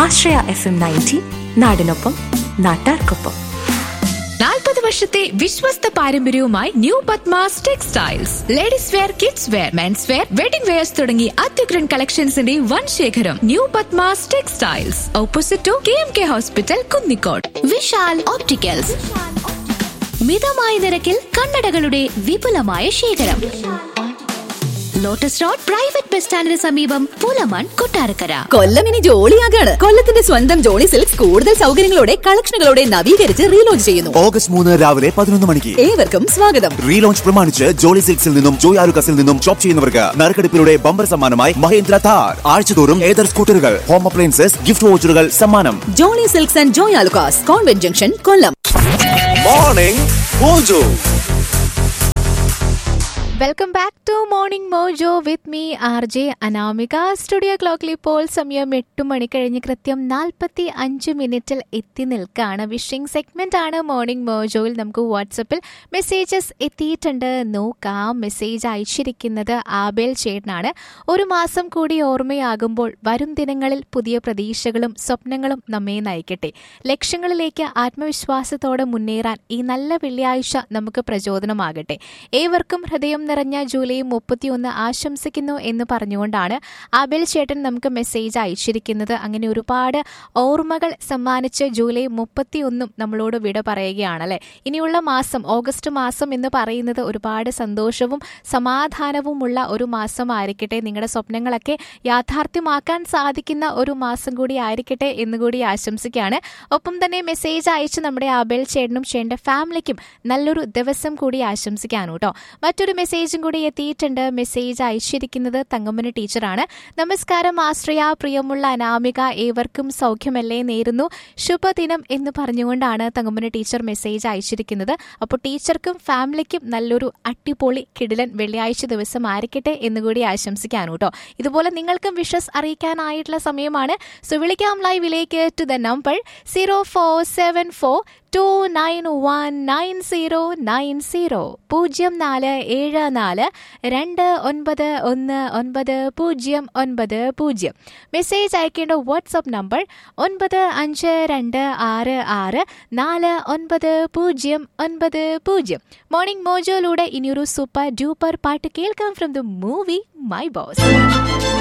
ആശ്രയ F M ninety നാടിനൊപ്പം നാട്ടാർക്കൊപ്പം നാൽപ്പത് വർഷത്തെ വിശ്വസ്ത പാരമ്പര്യവുമായി new Padmas textiles ladies wear kids wear men's wear wedding wears തുടങ്ങി അത്യുഗ്രൻ കളക്ഷൻസിന്റെ വൻ ശേഖരം new Padmas textiles opposite to K M K hospital Kunnicode Vishal opticals മിതമായ നിരക്കിൽ കണ്ണടകളുടെ വിപുലമായ ശേഖരം ലോട്ടസ് റോഡ് പ്രൈവറ്റ് ബസ് സ്റ്റാൻഡിന് സമീപം പൂലമാൻ കൊട്ടാരക്കര കൊല്ലം ഇനി ജോളിയാകാണ് കൊല്ലത്തിന്റെ സ്വന്തം ജോളി സിൽക്സ് കൂടുതൽ സൗകര്യങ്ങളോടെ കളക്ഷനുകളോടെ നവീകരിച്ച് റീലോഞ്ച് ചെയ്യുന്നു ഓഗസ്റ്റ് മൂന്ന് രാവിലെ പതിനൊന്ന് മണിക്ക് ഏവർക്കും സ്വാഗതം റീലോഞ്ച് പ്രമാണിച്ച് ജോളി സിൽക്സിൽ നിന്നും ജോയ് ആലുക്കസിൽ നിന്നും ഷോപ്പ് ചെയ്യുന്നവർക്ക് നറുക്കെടുപ്പിലൂടെ ബമ്പർ സമ്മാനമായി മഹേന്ദ്ര താർ ആഴ്ചതോറും ഏതർ സ്കൂട്ടറുകൾ ഹോം അപ്ലയൻസസ് ഗിഫ്റ്റ് വോച്ചറുകൾ സമ്മാനം Jolly Silks and Joy Alukkas convent junction Kollam Morning Mojo welcome back to Morning Mojo with me R J Anamika studio ക്ലോക്കിൽ ഇപ്പോൾ സമയം എട്ട് മണി കഴിഞ്ഞ് കൃത്യം നാൽപ്പത്തി അഞ്ച് മിനിറ്റിൽ എത്തി നിൽക്കുകയാണ് വിഷിംഗ് സെഗ്മെന്റ് ആണ് മോർണിംഗ് മോജോയിൽ നമുക്ക് വാട്സപ്പിൽ മെസ്സേജസ് എത്തിയിട്ടുണ്ട് നോക്കാം മെസ്സേജ് അയച്ചിരിക്കുന്നത് ആബേൽ ചേട്ടനാണ് ഒരു മാസം കൂടി ഓർമ്മയാകുമ്പോൾ വരും ദിനങ്ങളിൽ പുതിയ പ്രതീക്ഷകളും സ്വപ്നങ്ങളും നമ്മെ നയിക്കട്ടെ ലക്ഷ്യങ്ങളിലേക്ക് ആത്മവിശ്വാസത്തോടെ മുന്നേറാൻ ഈ നല്ല വെള്ളിയാഴ്ച നമുക്ക് പ്രചോദനമാകട്ടെ ഏവർക്കും ഹൃദയം നിറഞ്ഞ ജൂലൈ മുപ്പത്തിയൊന്ന് ആശംസിക്കുന്നു എന്ന് പറഞ്ഞുകൊണ്ടാണ് അബിൽ ചേട്ടൻ നമുക്ക് മെസ്സേജ് അയച്ചിരിക്കുന്നത് അങ്ങനെ ഒരുപാട് ഓർമ്മകൾ സമ്മാനിച്ച് ജൂലൈ മുപ്പത്തിയൊന്നും നമ്മളോട് വിട പറയുകയാണല്ലേ ഇനിയുള്ള മാസം ഓഗസ്റ്റ് മാസം എന്ന് പറയുന്നത് ഒരുപാട് സന്തോഷവും സമാധാനവുമുള്ള ഒരു മാസമായിരിക്കട്ടെ നിങ്ങളുടെ സ്വപ്നങ്ങളൊക്കെ യാഥാർത്ഥ്യമാക്കാൻ സാധിക്കുന്ന ഒരു മാസം കൂടി ആയിരിക്കട്ടെ എന്നുകൂടി ആശംസിക്കുകയാണ് ഒപ്പം തന്നെ മെസ്സേജ് അയച്ച് നമ്മുടെ അബേൽ ചേട്ടനും ചേട്ടൻ്റെ ഫാമിലിക്കും നല്ലൊരു ദിവസം കൂടി ആശംസിക്കാനും കേട്ടോ മറ്റൊരു മെസ്സേജും കൂടി എത്തിയിട്ടുണ്ട് മെസ്സേജ് അയച്ചിരിക്കുന്നത് തങ്കമ്മന് ടീച്ചറാണ് നമസ്കാരം ആശ്രയ പ്രിയമുള്ള അനാമിക ഏവർക്കും സൗഖ്യമല്ലേ നേരുന്നു ശുഭദിനം എന്ന് പറഞ്ഞുകൊണ്ടാണ് തങ്കമ്മന് ടീച്ചർ മെസ്സേജ് അയച്ചിരിക്കുന്നത് അപ്പോൾ ടീച്ചർക്കും ഫാമിലിക്കും നല്ലൊരു അടിപൊളി കിടിലൻ വെള്ളിയാഴ്ച ദിവസം ആയിരിക്കട്ടെ എന്നുകൂടി ആശംസിക്കാനും കേട്ടോ ഇതുപോലെ നിങ്ങൾക്കും വിഷസ് അറിയിക്കാനായിട്ടുള്ള സമയമാണ് സോ വിളിക്കാം ലൈവിലേക്ക് to the number zero four seven four two nine one nine zero nine zero പൂജ്യം നാല് ഏഴ് നാല് രണ്ട് ഒൻപത് ഒന്ന് ഒൻപത് പൂജ്യം ഒൻപത് പൂജ്യം മെസ്സേജ് അയക്കേണ്ട വാട്സപ്പ് നമ്പർ ഒൻപത് അഞ്ച് രണ്ട് ആറ് ആറ് നാല് ഒൻപത് പൂജ്യം ഒൻപത് പൂജ്യം മോർണിംഗ് മോജോയിലൂടെ ഇനിയൊരു സൂപ്പർ ഡ്യൂപ്പർ പാട്ട് കേൾക്കാം from the movie My boss